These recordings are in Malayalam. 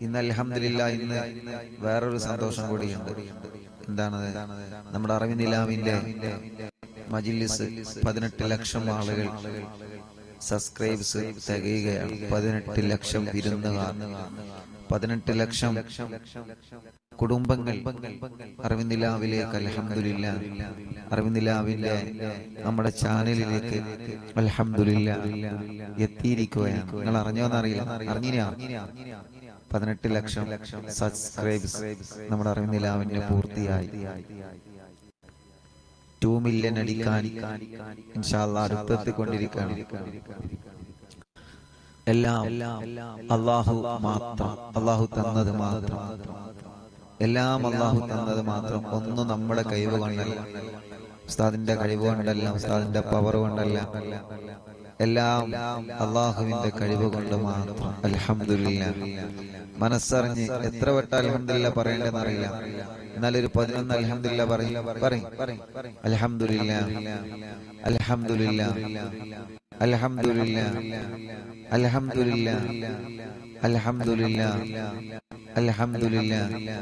ഇന്ന് അൽഹംദുലില്ല ഇന്ന് വേറൊരു സന്തോഷം കൂടിയുണ്ട് എന്താണ് നമ്മുടെ അറിവിനിലാവിന്റെ മജിലിസ് പതിനെട്ട് ലക്ഷം ആളുകൾ സബ്സ്ക്രൈബ്സ് തികയുകയാണ് പതിനെട്ട് ലക്ഷം വിരുന്നുകാർ പതിനെട്ട് ലക്ഷം കുടുംബങ്ങൾ അറിവിന്ദിലാവിലേക്ക് അൽഹംദുലില്ല അറിവിന്ദിലാവിന്റെ നമ്മുടെ ചാനലിലേക്ക് അൽഹംദുലില്ല എത്തിയിരിക്കുകയാണ് നിങ്ങൾ അറിഞ്ഞോന്നറിയില്ല അറിഞ്ഞിനാ പതിനെട്ട് ലക്ഷം സബ്സ്ക്രൈബ്സ് നമ്മുടെ അറിവിന്ദിലാവിന്റെ പൂർത്തിയായി ടു മില്യൺ അടിക്കാൻ ഇൻഷാല്ല അടുത്തെത്തിക്കൊണ്ടിരിക്കുകയാണ് എല്ലാം അള്ളാഹു മാത്രം അള്ളാഹു തന്നത് മാത്രം എല്ലാം അള്ളാഹു തന്നത് മാത്രം ഒന്നും നമ്മുടെ കഴിവ് കൊണ്ടല്ല ഉസ്താദിന്റെ കഴിവ് കൊണ്ടല്ല ഉസ്താദിന്റെ പവർ കൊണ്ടല്ല എല്ലാം അള്ളാഹുവിന്റെ കഴിവ് കൊണ്ട് മാത്രം അൽഹംദുലില്ല മനസ്സറിഞ്ഞ് എത്ര വട്ട അൽഹംദുലില്ല പറയേണ്ടെന്ന് അറിയില്ല എന്നാലൊരു പതിനൊന്ന് അൽഹംദുലില്ല പറയും പറയും അൽഹംദുലില്ല അൽഹംദുലില്ല അൽഹംദുലില്ല അൽഹംദുലില്ല അൽഹംദുലില്ല അൽഹംദുലില്ല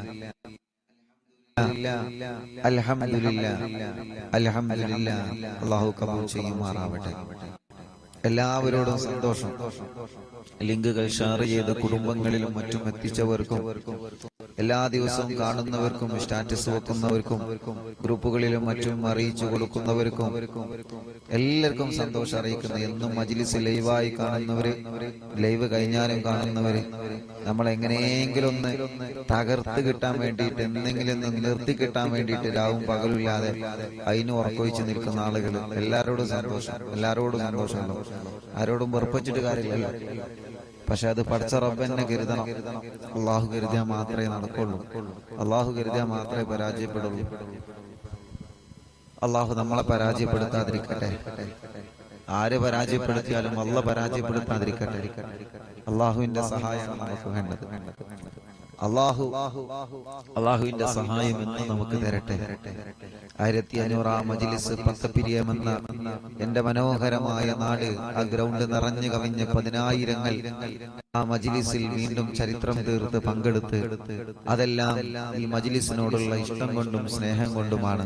അൽഹംദുലില്ല അൽഹംദുലില്ല അള്ളാഹു കബൂൽ ചെയ്യുമാറാവട്ടെ എല്ലാവരോടും സന്തോഷം ലിങ്കുകൾ ഷെയർ ചെയ്ത് കുടുംബങ്ങളിലും മറ്റും എത്തിച്ചവർക്കും എല്ലാ ദിവസവും കാണുന്നവർക്കും സ്റ്റാറ്റസ് വെക്കുന്നവർക്കും ഗ്രൂപ്പുകളിലും മറ്റും അറിയിച്ചു കൊടുക്കുന്നവർക്കും എല്ലാവർക്കും സന്തോഷം അറിയിക്കുന്നു എന്നും മജിലിസ് ലൈവായി കാണുന്നവര് ലൈവ് കഴിഞ്ഞാലും കാണുന്നവര് നമ്മൾ എങ്ങനെയെങ്കിലും ഒന്ന് തകർത്ത് കിട്ടാൻ വേണ്ടിയിട്ട് എന്തെങ്കിലും ഒന്ന് നിർത്തി കിട്ടാൻ വേണ്ടിയിട്ട് രാവും പകലുമില്ലാതെ അതിന് ഉറക്കൊഴിച്ച് നിൽക്കുന്ന ആളുകൾ എല്ലാവരോടും സന്തോഷം എല്ലാവരോടും സന്തോഷമുണ്ടോ ആരോടും വെറുപ്പിച്ചിട്ട് കാര്യമില്ലല്ലോ പക്ഷെ അത് പഠിച്ച റബ്ബെന്നെ കരുതണം അള്ളാഹു കരുതിയാൽ മാത്രമേ നടക്കുള്ളൂ അള്ളാഹു കരുതിയാൽ മാത്രമേ പരാജയപ്പെടുള്ളൂ അള്ളാഹു നമ്മളെ പരാജയപ്പെടുത്താതിരിക്കട്ടെ ആര് പരാജയപ്പെടുത്തിയാലും അല്ല പരാജയപ്പെടുത്താതിരിക്കട്ടെ അള്ളാഹുവിന്റെ സഹായമാണ് നമുക്ക് വേണ്ടത് അള്ളാഹു അള്ളാഹുവിന്റെ സഹായം എന്ന് നമുക്ക് തരട്ടെ ആയിരത്തി അഞ്ഞൂറാം മജിലിസ് പത്തപ്പിരിയമെന്ന എന്റെ മനോഹരമായ നാട് ആ ഗ്രൗണ്ട് നിറഞ്ഞു കവിഞ്ഞ പതിനായിരങ്ങൾ ആ മജിലിസിൽ വീണ്ടും ചരിത്രം തീർത്ത് പങ്കെടുത്ത് അതെല്ലാം ഈ മജിലിസിനോടുള്ള ഇഷ്ടം കൊണ്ടും സ്നേഹം കൊണ്ടുമാണ്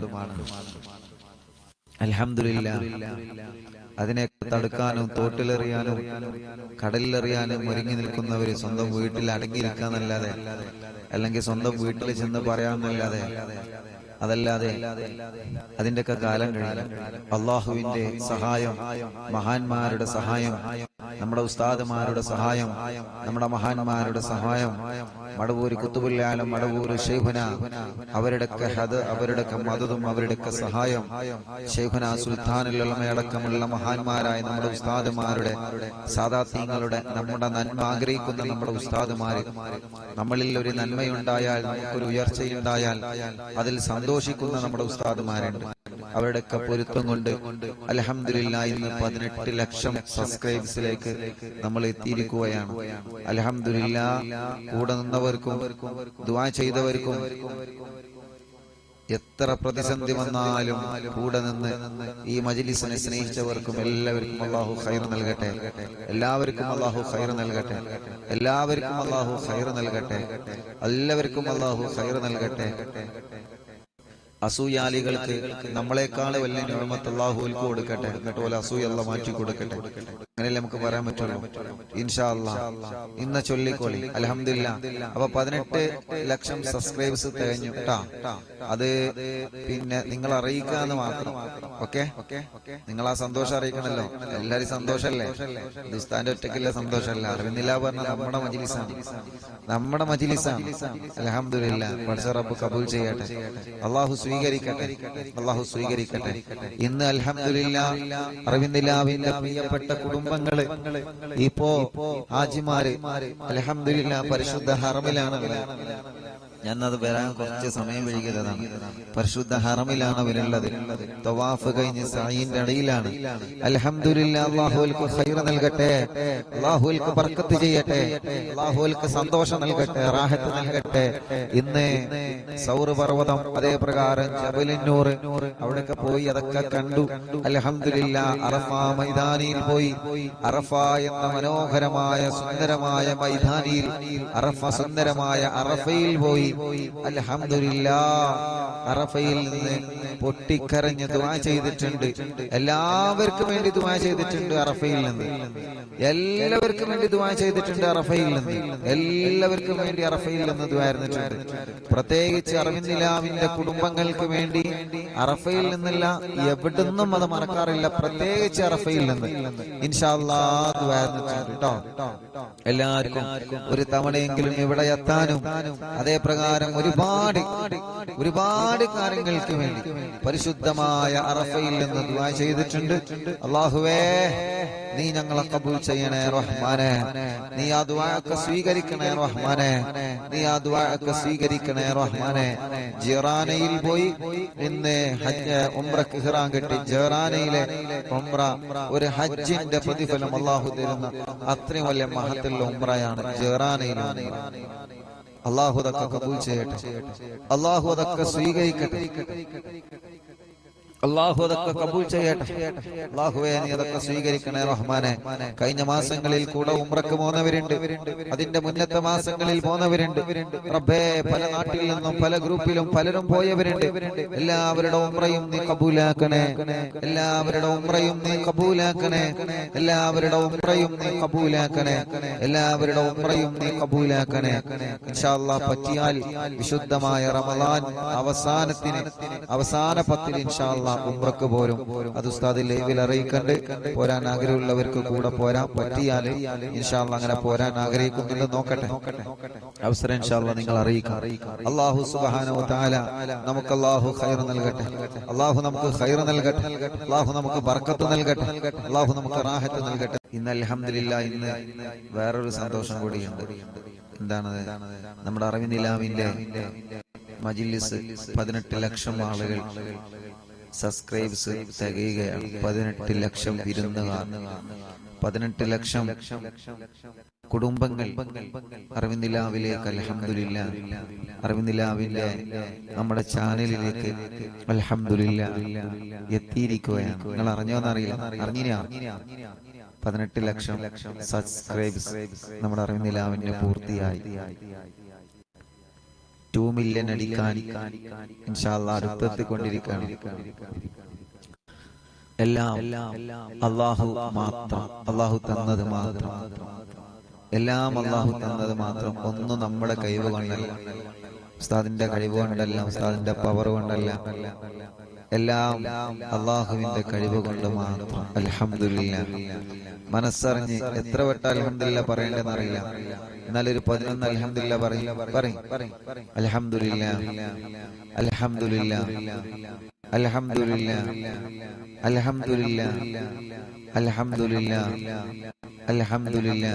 അൽഹംദുലില്ല അതിനെ തടുക്കാനും തോട്ടിലെറിയാനും കടലിലെറിയാനും ഒരുങ്ങി നിൽക്കുന്നവര് സ്വന്തം വീട്ടിൽ അടങ്ങിയിരിക്കാന്നല്ലാതെ അല്ലെങ്കിൽ സ്വന്തം വീട്ടിൽ ചെന്ന് പറയാന്നല്ലാതെ അതല്ലാതെ അതിന്റെയൊക്കെ കാലം കഴിഞ്ഞു അള്ളാഹുവിന്റെ സഹായം മഹാന്മാരുടെ സഹായം നമ്മുടെ ഉസ്താദുമാരുടെ സഹായം നമ്മുടെ മഹാന്മാരുടെ സഹായം മടവൂര് കുത്തുബുല്ലാലും മടവൂര് ഷെയ്ഖുന അവരുടെയൊക്കെ ഹത് അവരുടെയൊക്കെ മതതും അവരുടെയൊക്കെ സഹായം ഷെയ്ഖുന സുൽത്താനുള്ളമയടക്കമുള്ള മഹാന്മാരായ നമ്മുടെ ഉസ്താദുമാരുടെ സാദാത്യങ്ങളുടെ നമ്മുടെ നന്മ ആഗ്രഹിക്കുന്ന നമ്മുടെ ഉസ്താദുമാര് നമ്മളിൽ ഒരു നന്മയുണ്ടായാൽ നമുക്കൊരു ഉയർച്ചയുണ്ടായാൽ അതിൽ സന്തോഷിക്കുന്ന നമ്മുടെ ഉസ്താദുമാരുണ്ട് അവരുടെയൊക്കെ പൊരുത്തം കൊണ്ട് അലഹമില്ല ഇന്ന് പതിനെട്ട് ലക്ഷം സബ്സ്ക്രൈബ്സിലേക്ക് നമ്മൾ എത്തിയിരിക്കുകയാണ് അലഹമില്ല കൂടെ നിന്നവർക്കും ദുവാ ചെയ്തവർക്കും എത്ര പ്രതിസന്ധി വന്നാലും കൂടെ നിന്ന് ഈ മജിലിസിനെ സ്നേഹിച്ചവർക്കും എല്ലാവർക്കും അള്ളാഹു ഖൈർ നൽകട്ടെ എല്ലാവർക്കും അള്ളാഹു ഖൈർ നൽകട്ടെ എല്ലാവർക്കും അള്ളാഹു ഖൈർ നൽകട്ടെ എല്ലാവർക്കും അള്ളാഹു ഖൈർ നൽകട്ടെ അസൂയാലികൾക്ക് നമ്മളെക്കാൾ വലിയ നിയമത്ത് അള്ളാഹുൽക്ക് കൊടുക്കട്ടെ എന്നിട്ട് പോലെ അസൂയല്ല മാറ്റി കൊടുക്കട്ടെ അങ്ങനെയല്ലേ നമുക്ക് പറയാൻ പറ്റുള്ളൂ ഇൻഷാ അല്ലാ ഇന്ന് ചൊല്ലിക്കോളി അലഹമില്ല അപ്പൊ പതിനെട്ട് ലക്ഷം സബ്സ്ക്രൈബേഴ്സ് തികഞ്ഞു ട്ടാ അത് പിന്നെ നിങ്ങൾ അറിയിക്കാന്ന് മാത്രം ഓക്കെ നിങ്ങൾ ആ സന്തോഷം അറിയിക്കണല്ലോ എല്ലാരും സന്തോഷല്ലേ ദുസ്താന്റെ ഒറ്റയ്ക്കില്ല സന്തോഷമല്ല അറിവിന്നില്ല പറഞ്ഞ നമ്മുടെ മജിലിസാണ് നമ്മുടെ മജിലിസാണ് അലഹമില്ല പഠിച്ച റബ്ബ് കബൂൽ ചെയ്യട്ടെ അള്ളാഹു സ്വീകരിക്കട്ടെ അള്ളാഹു സ്വീകരിക്കട്ടെ ഇന്ന് അൽഹംദുലില്ല അറിവിന്ദില്ലാവിന്റെ പ്രിയപ്പെട്ട കുടുംബങ്ങള് ഇപ്പോ ഹാജിമാര് അൽഹംദുലില്ല പരിശുദ്ധ ഹറമിലാണ് ഞാൻ അത് വരാൻ കുറച്ച് സമയം വൈകിയതാണ് പരിശുദ്ധ ഹറമിലാണ് അവരുള്ളത് തവാഫ് കഴിഞ്ഞ് സായിന്റെ ഇടയിലാണ് അൽഹംദുലില്ലാ അള്ളാഹുൽക്ക് ഖൈർ നൽകട്ടെ അള്ളാഹുൽക്ക് ബർക്കത്ത് ചെയ്യട്ടെ അള്ളാഹുൽക്ക് സന്തോഷം നൽകട്ടെ റാഹത്ത് നൽകട്ടെ ഇന്ന് സൗർ പർവ്വതം അതേ പ്രകാരം ജബലിന്നൂർ അവിടെയൊക്കെ പോയി അതൊക്കെ കണ്ടു അൽഹംദുലില്ലാ അറഫ മൈതാനിയിൽ പോയി അറഫ എന്ന മനോഹരമായ സുന്ദരമായ മൈതാനിയിൽ അറഫ സുന്ദരമായ അറഫയിൽ പോയി അൽഹംദുലില്ലാ അറഫയിൽ നിന്ന് പൊട്ടിക്കരഞ്ഞ് ദുആ ചെയ്തിട്ടുണ്ട് എല്ലാവർക്കും വേണ്ടി ദുആ ചെയ്തിട്ടുണ്ട് അറഫയിൽ നിന്ന് എല്ലാവർക്കും വേണ്ടി ദുആ ചെയ്തിട്ടുണ്ട് അറഫയിൽ നിന്ന് എല്ലാവർക്കും വേണ്ടി അറഫയിൽ നിന്ന് ദുആ ഇരുന്നിട്ടുണ്ട് പ്രത്യേകിച്ച് അറവിന്ദിലാവിന്റെ കുടുംബങ്ങൾക്ക് വേണ്ടി അറഫയിൽ നിന്നല്ല എവിടുന്നും അത് മറക്കാറില്ല പ്രത്യേകിച്ച് അറഫയിൽ നിന്ന് ഇൻഷാല്ലാ ദുആ ഇരുന്നിട്ടുണ്ട് കേട്ടോ എല്ലാവർക്കും ഒരു തവണയെങ്കിലും ഇവിടെ എത്താനും അതേ പ്രകാരം ഒരുപാട് ഒരുപാട് കാര്യങ്ങൾക്ക് വേണ്ടി പരിശുദ്ധമായ അറഫയിൽ നിന്ന് ദുആ ചെയ്തിട്ടുണ്ട് അള്ളാഹുവേ നീ ഞങ്ങളെ കബൂൽ ചെയ്യണേ റഹ്മാനെ നീ ആ ദുആക്കെ സ്വീകരിക്കണേ റഹ്മാനെ നീ ആ ദുആക്കെ സ്വീകരിക്കണേ റഹ്മാനെ ജിറാനയിൽ പോയി ഇന്ന് ഹജ്ജ് ഉംറക്ക് ഹിറാൻ കെട്ടി ജറാനയിലെ ഉംറ ഒരു ഹജ്ജിന്റെ പ്രതിഫലം അള്ളാഹു തരുന്ന അത്രയും വലിയ മഹത്തുള്ള ഉംറയാണ് ജറാനയിൽ അള്ളാഹു അതൊക്കെ കബൂൽ ചെയ്യട്ടെ അള്ളാഹു അതൊക്കെ സ്വീകരിക്കട്ടെ അള്ളാഹു അതൊക്കെ കബൂൽ ചെയ്യട്ടെ അള്ളാഹുവെ നീ അതൊക്കെ സ്വീകരിക്കണേ റഹ്മാനെ കഴിഞ്ഞ മാസങ്ങളിൽ കൂടെ ഉമ്രക്ക് പോന്നവരുണ്ട് അതിന്റെ മുന്നത്തെ മാസങ്ങളിൽ പോന്നവരുണ്ട് റബ്ബേ പല നാട്ടിൽ നിന്നും പല ഗ്രൂപ്പിലും പലരും പോയവരുണ്ട് എല്ലാവരുടെ ഉമ്രയും നീ കബൂലാക്കണേ എല്ലാവരുടെ ഉമ്രയും നീ കബൂലാക്കണേ എല്ലാവരുടെ ഉമ്രയും നീ കബൂലാക്കണേ എല്ലാവരുടെ ഉമ്രയും നീ കബൂലാക്കണേ ഇൻഷാല്ലാ പറ്റിയാൽ വിശുദ്ധമായ റമദാൻ അവസാനത്തിന് അവസാന പത്തിൽ ഇൻഷാല്ലാ ഉംറക്ക് പോരും അത് ഉസ്താദ് ലൈവിൽ അറിയിക്കണ്ട് പോരാൻ ആഗ്രഹമുള്ളവർക്ക് കൂടെ പോരാൻ പറ്റിയാല് ഇൻഷാല്ല അങ്ങനെ പോരാൻ ആഗ്രഹിക്കുന്നുണ്ട് നോക്കട്ടെ അവസരം ഇൻഷാല്ല നിങ്ങൾ അറിയിക്കാം അള്ളാഹു സുബാനോ താല നമുക്ക് അള്ളാഹു ഖൈർ നൽകട്ടെ അള്ളാഹു നമുക്ക് ഖൈർ നൽകട്ടെ അള്ളാഹു നമുക്ക് ബർക്കത്ത് നൽകട്ടെ അള്ളാഹു നമുക്ക് റാഹത്ത് നൽകട്ടെ ഇന്ന് അലഹമില്ല ഇന്ന് വേറൊരു സന്തോഷം കൂടിയുണ്ട് എന്താണ് നമ്മുടെ അറിവിനിലാവിന്റെ മജിലിസ് പതിനെട്ട് ലക്ഷം ആളുകൾ സബ്സ്ക്രൈബ്സ് തികയുകയാണ് പതിനെട്ട് ലക്ഷം വിരുന്നുകാർ പതിനെട്ട് ലക്ഷം കുടുംബങ്ങൾ അറിവിന്ദിലാവിലേക്ക് അലഹമില്ല അറിവിന്ദിലാവിന്റെ നമ്മുടെ ചാനലിലേക്ക് അലഹമില്ല എത്തിയിരിക്കുകയാണ് നിങ്ങൾ അറിഞ്ഞോന്നറിയില്ല അറിഞ്ഞിനാ പതിനെട്ട് ലക്ഷം സബ്സ്ക്രൈബ്സ് നമ്മുടെ അറിവിന്ദിലാവിന്റെ പൂർത്തിയായി ടു മില്യൺ അടിക്കാൻ ഇൻഷാല്ല അടുത്തെത്തിക്കൊണ്ടിരിക്കുകയാണ് എല്ലാം അള്ളാഹു മാത്രം അള്ളാഹു തന്നത് മാത്രം എല്ലാം അള്ളാഹു തന്നത് മാത്രം ഒന്നും നമ്മുടെ കഴിവ് കൊണ്ടല്ല ഉസ്താദിന്റെ കഴിവ് കൊണ്ടല്ല ഉസ്താദിന്റെ പവർ കൊണ്ടല്ല എല്ലാം അള്ളാഹുവിന്റെ കഴിവ് കൊണ്ട് മാത്രം അലഹമില്ല മനസ്സറിഞ്ഞ് എത്ര വട്ട അലഹമില്ല പറയേണ്ടെന്ന് അറിയില്ല എന്നാലൊരു പതിനൊന്ന് അലഹമില്ല പറയും പറയും അലഹമില്ല അലഹമില്ല അലഹമില്ല അലഹമില്ല അലഹമില്ല അലഹമില്ല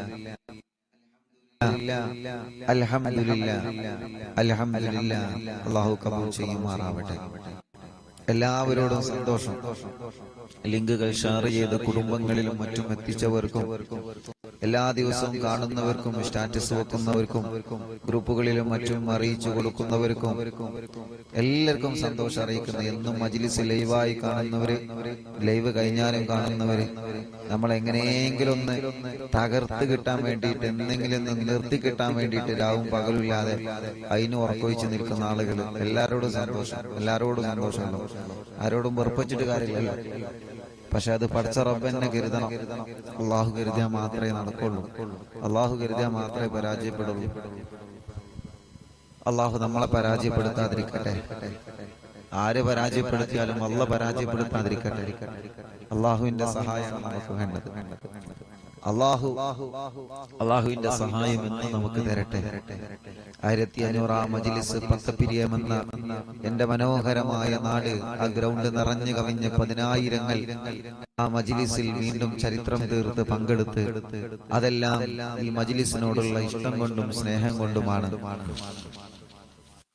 അലഹമില്ല അലഹമില്ല അള്ളാഹു കബൂൽ ചെയ്യുമാറാവട്ടെ എല്ലാവരോടും സന്തോഷം ലിങ്കുകൾ ഷെയർ ചെയ്ത് കുടുംബങ്ങളിലും മറ്റും എത്തിച്ചവർക്കും എല്ലാ ദിവസവും കാണുന്നവർക്കും സ്റ്റാറ്റസ് വെക്കുന്നവർക്കും ഗ്രൂപ്പുകളിലും മറ്റും അറിയിച്ചു കൊടുക്കുന്നവർക്കും എല്ലാവർക്കും സന്തോഷം അറിയിക്കുന്നു എന്നും മജിലിസ് ലൈവായി കാണുന്നവര് ലൈവ് കഴിഞ്ഞാലും കാണുന്നവര് നമ്മൾ എങ്ങനെയെങ്കിലും ഒന്ന് തകർത്ത് കിട്ടാൻ വേണ്ടിയിട്ട് എന്തെങ്കിലും ഒന്ന് നിർത്തി കിട്ടാൻ വേണ്ടിയിട്ട് രാവും പകലുമില്ലാതെ അതിന് ഉറക്കൊഴിച്ച് നിൽക്കുന്ന ആളുകൾ എല്ലാവരോടും സന്തോഷം എല്ലാവരോടും സന്തോഷമുണ്ടോ ആരോടും വെറുപ്പിച്ചിട്ട് കാര്യമില്ലല്ലോ പക്ഷെ അത് പഠിച്ച റബ്ബെന്നെ കരുതണം അള്ളാഹു കരുതിയാൽ മാത്രമേ നടക്കുള്ളൂ അള്ളാഹു കരുതിയാൽ മാത്രമേ പരാജയപ്പെടുള്ളൂ അള്ളാഹു നമ്മളെ പരാജയപ്പെടുത്താതിരിക്കട്ടെ ആര് പരാജയപ്പെടുത്തിയാലും അല്ല പരാജയപ്പെടുത്താതിരിക്കട്ടെ അള്ളാഹുവിന്റെ സഹായമാണ് നമുക്ക് വേണ്ടത് അള്ളാഹു അള്ളാഹുവിന്റെ സഹായം എന്ന് നമുക്ക് തരട്ടെ ആയിരത്തി അഞ്ഞൂറാം മജിലിസ് പത്തപ്പിരിയമെന്ന എന്റെ മനോഹരമായ നാട് ആ ഗ്രൗണ്ട് നിറഞ്ഞു കവിഞ്ഞ പതിനായിരങ്ങൾ ആ മജിലിസിൽ വീണ്ടും ചരിത്രം തീർത്ത് പങ്കെടുത്ത് അതെല്ലാം ഈ മജിലിസിനോടുള്ള ഇഷ്ടം കൊണ്ടും സ്നേഹം കൊണ്ടുമാണ്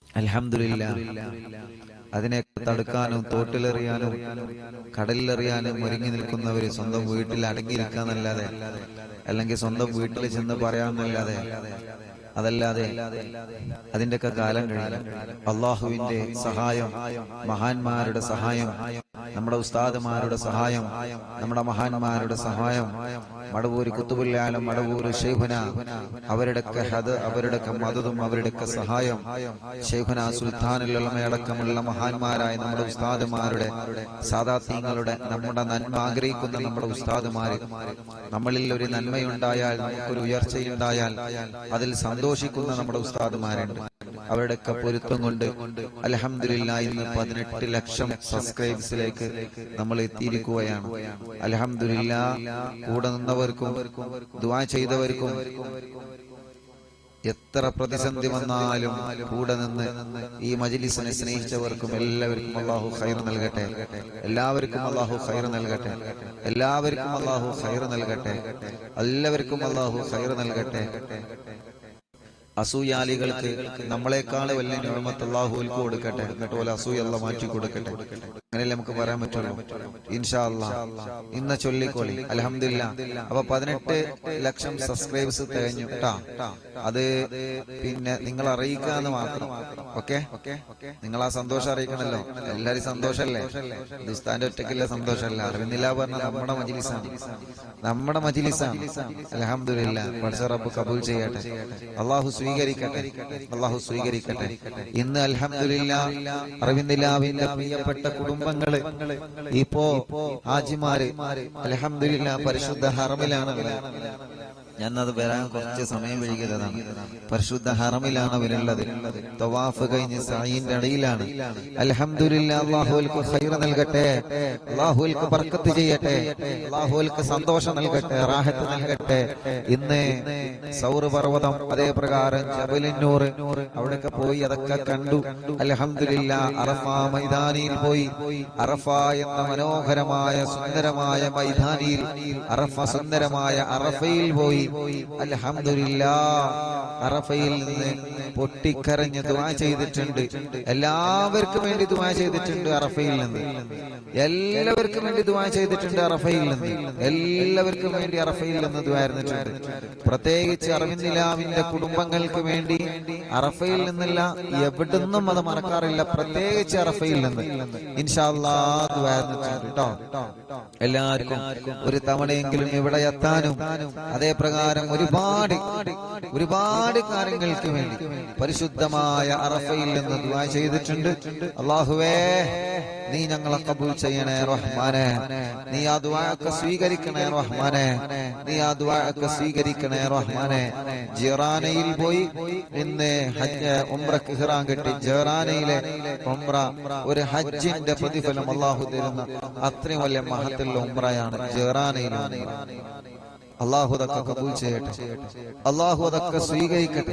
അൽഹംദുലില്ല അതിനെ തടുക്കാനും തോട്ടിലെറിയാനും കടലിലെറിയാനും ഒരുങ്ങി നിൽക്കുന്നവര് സ്വന്തം വീട്ടിൽ അടങ്ങിയിരിക്കാന്നല്ലാതെ അല്ലെങ്കിൽ സ്വന്തം വീട്ടിൽ ചെന്ന് പറയാന്നല്ലാതെ അതല്ലാതെ അതിന്റെയൊക്കെ കാലം കഴിഞ്ഞു അള്ളാഹുവിന്റെ സഹായം മഹാന്മാരുടെ സഹായം നമ്മുടെ ഉസ്താദുമാരുടെ സഹായം നമ്മുടെ മഹാന്മാരുടെ സഹായം മടവൂര് കുത്തുബുല്ലാലും മടവൂര് ഷെയ്ഖുന അവരുടെയൊക്കെ ഹത് അവരുടെയൊക്കെ മതതും അവരുടെയൊക്കെ സഹായം ഷെയ്ഖുന സുൽത്താനുള്ളമയടക്കമുള്ള മഹാന്മാരായ നമ്മുടെ ഉസ്താദുമാരുടെ സാദാത്യങ്ങളുടെ നമ്മുടെ നന്മ ആഗ്രഹിക്കുന്ന നമ്മുടെ ഉസ്താദുമാര് നമ്മളിൽ ഒരു നന്മയുണ്ടായാൽ നമുക്കൊരു ഉയർച്ചയുണ്ടായാൽ അതിൽ സന്തോഷിക്കുന്ന നമ്മുടെ ഉസ്താദുമാരുണ്ട് അവരുടെയൊക്കെ പൊരുത്തം കൊണ്ട് അലഹമില്ല ഇന്ന് പതിനെട്ട് ലക്ഷം സബ്സ്ക്രൈബ്സിലേക്ക് നമ്മൾ എത്തിയിരിക്കുകയാണ് അലഹമില്ല കൂടെ നിന്നവർക്കും ദുവാ ചെയ്തവർക്കും എത്ര പ്രതിസന്ധി വന്നാലും കൂടെ നിന്ന് ഈ മജിലിസിനെ സ്നേഹിച്ചവർക്കും എല്ലാവർക്കും അള്ളാഹു ഖൈർ നൽകട്ടെ എല്ലാവർക്കും അള്ളാഹു ഖൈർ നൽകട്ടെ എല്ലാവർക്കും അള്ളാഹു ഖൈർ നൽകട്ടെ എല്ലാവർക്കും അള്ളാഹു ഖൈർ നൽകട്ടെ അസൂയാലികൾക്ക് നമ്മളെക്കാൾ വലിയ നിയമത്ത് അള്ളാഹുൽക്ക് കൊടുക്കട്ടെ എന്നിട്ട് പോലെ അസൂയല്ല മാറ്റി കൊടുക്കട്ടെ അങ്ങനെയല്ലേ നമുക്ക് പറയാൻ പറ്റുള്ളൂ ഇൻഷാ അല്ലാ ഇന്ന് ചൊല്ലിക്കോളി അലഹമില്ല അപ്പൊ പതിനെട്ട് ലക്ഷം സബ്സ്ക്രൈബേഴ്സ് തികഞ്ഞു ട്ടാ അത് പിന്നെ നിങ്ങൾ അറിയിക്കാന്ന് മാത്രം ഓക്കെ നിങ്ങൾ ആ സന്തോഷം അറിയിക്കണല്ലോ എല്ലാരും സന്തോഷല്ലേ ദുസ്താന്റെ ഒറ്റയ്ക്കില്ല സന്തോഷമല്ല അറിയുന്നില്ല പറഞ്ഞ നമ്മുടെ മജിലിസാണ് നമ്മുടെ മജിലിസാണ് അലഹമില്ല പഠിച്ച റബ്ബ് കബൂൽ ചെയ്യട്ടെ അള്ളാഹു സ്വീകരിക്കട്ടെ അള്ളാഹു സ്വീകരിക്കട്ടെ ഇന്ന് അൽഹംദുലില്ല അറിവിന്ദില്ലാവിന്റെ പ്രിയപ്പെട്ട കുടുംബങ്ങള് ഇപ്പോ ആജിമാര് അൽഹംദുലില്ല പരിശുദ്ധ ഹറമിലാണ് ഞാനത് വരാൻ കുറച്ച് സമയം വൈകിയതാണ് പരിശുദ്ധ ഹറമിലാണ് അവരുള്ളത് തവാഫ് കഴിഞ്ഞ് സായിന്റെ ഇടയിലാണ് അൽഹംദുലില്ല അള്ളാഹുൽക്ക് ഖൈർ നൽകട്ടെ അള്ളാഹുൽക്ക് ബർക്കത്ത് ചെയ്യട്ടെ അള്ളാഹുൽക്ക് സന്തോഷം നൽകട്ടെ റാഹത്ത് നൽകട്ടെ ഇന്ന് സൗർ പർവ്വതം അതേ പ്രകാരം ജബലിന്നൂർ അവിടെയൊക്കെ പോയി അതൊക്കെ കണ്ടു അൽഹംദുലില്ല അറഫ മൈതാനിയിൽ പോയി അറഫ എന്ന മനോഹരമായ സുന്ദരമായ മൈതാനിയിൽ അറഫ സുന്ദരമായ അറഫയിൽ പോയി അൽഹംദുലില്ല അറഫയിൽ നിന്ന് പൊട്ടിക്കരഞ്ഞ് ദുആ ചെയ്തിട്ടുണ്ട് എല്ലാവർക്കും വേണ്ടി ദുആ ചെയ്തിട്ടുണ്ട് അറഫയിൽ നിന്ന് എല്ലാവർക്കും വേണ്ടി ദുആ ചെയ്തിട്ടുണ്ട് അറഫയിൽ നിന്ന് എല്ലാവർക്കും വേണ്ടി അറഫയിൽ നിന്ന് ദുആയിരുന്നിട്ടുണ്ട് പ്രത്യേകിച്ച് അറവിന്ദിലാവിന്റെ കുടുംബങ്ങൾക്ക് വേണ്ടി അറഫയിൽ നിന്നല്ല എവിടുന്നും അത് മറക്കാറില്ല പ്രത്യേകിച്ച് അറഫയിൽ നിന്ന് ഇൻഷാല്ലാ ദുആയിരുന്നിട്ടുണ്ട് കേട്ടോ എല്ലാവർക്കും ഒരു തവണയെങ്കിലും ഇവിടെ എത്താനും അതേ പ്രകാരം ഒരുപാട് ഒരുപാട് കാര്യങ്ങൾക്ക് വേണ്ടി പരിശുദ്ധമായ അറഫയിൽ നിന്ന് ദുആ ചെയ്തിട്ടുണ്ട് അള്ളാഹുവേ നീ ഞങ്ങളെ കബൂൽ ചെയ്യണേ റഹ്മാനെ നീ ആ ദുആക്കെ സ്വീകരിക്കണേ റഹ്മാനെ നീ ആ ദുആക്കെ സ്വീകരിക്കണേ റഹ്മാനെ ജിറാനയിൽ പോയി ഇന്ന് ഹജ്ജ് ഉംറക്ക് ഹിറാൻ കെട്ടി ജറാനയിലെ ഉംറ ഒരു ഹജ്ജിന്റെ പ്രതിഫലം അള്ളാഹു തരുന്ന അത്രയും വലിയ മഹത്തുള്ള ഉംറയാണ് ജറാനയിലാണ് അള്ളാഹു അതൊക്കെ കബൂൽ ചെയ്യട്ടെ അള്ളാഹു അതൊക്കെ സ്വീകരിക്കട്ടെ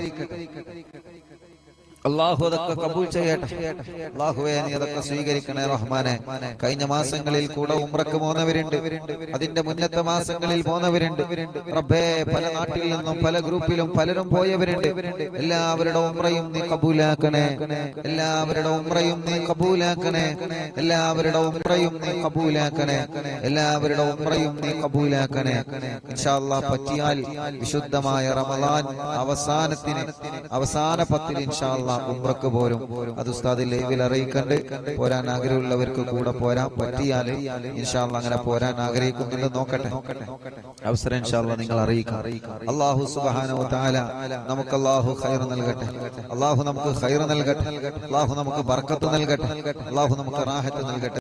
അള്ളാഹു അതൊക്കെ കബൂൽ ചെയ്യട്ടെ അള്ളാഹുവെ നീ അതൊക്കെ സ്വീകരിക്കണേ റഹ്മാനെ കഴിഞ്ഞ മാസങ്ങളിൽ കൂടെ ഉമ്രക്ക് പോന്നവരുണ്ട് അതിന്റെ മുന്നത്തെ മാസങ്ങളിൽ പോന്നവരുണ്ട് റബ്ബേ പല നാട്ടിൽ നിന്നും പല ഗ്രൂപ്പിലും പലരും പോയവരുണ്ട് എല്ലാവരുടെ ഉമ്രയും നീ കബൂലാക്കണേ എല്ലാവരുടെ ഉമ്രയും നീ കബൂലാക്കണേ എല്ലാവരുടെ ഉമ്രയും നീ കബൂലാക്കണേ എല്ലാവരുടെ ഉമ്രയും നീ കബൂലാക്കണേ ഇൻഷാല്ലാ പറ്റിയാൽ വിശുദ്ധമായ റമദാൻ അവസാനത്തിന് അവസാന പത്തിൽ ഇൻഷാല്ലാ ഉംറക്ക് പോരും അത് ഉസ്താദ് ലൈവിൽ അറിയിക്കണ്ട് പോരാൻ ആഗ്രഹമുള്ളവർക്ക് കൂടെ പോരാൻ പറ്റിയാല് ഇൻഷാല്ല അങ്ങനെ പോരാൻ ആഗ്രഹിക്കുന്നുണ്ട് നോക്കട്ടെ അവസരം ഇൻഷാല്ല നിങ്ങൾ അറിയിക്കാം അള്ളാഹു സുബാനോ താല നമുക്ക് അള്ളാഹു ഖൈർ നൽകട്ടെ അള്ളാഹു നമുക്ക് ഖൈർ നൽകട്ടെ അള്ളാഹു നമുക്ക് ബർക്കത്ത് നൽകട്ടെ അള്ളാഹു നമുക്ക് റാഹത്ത് നൽകട്ടെ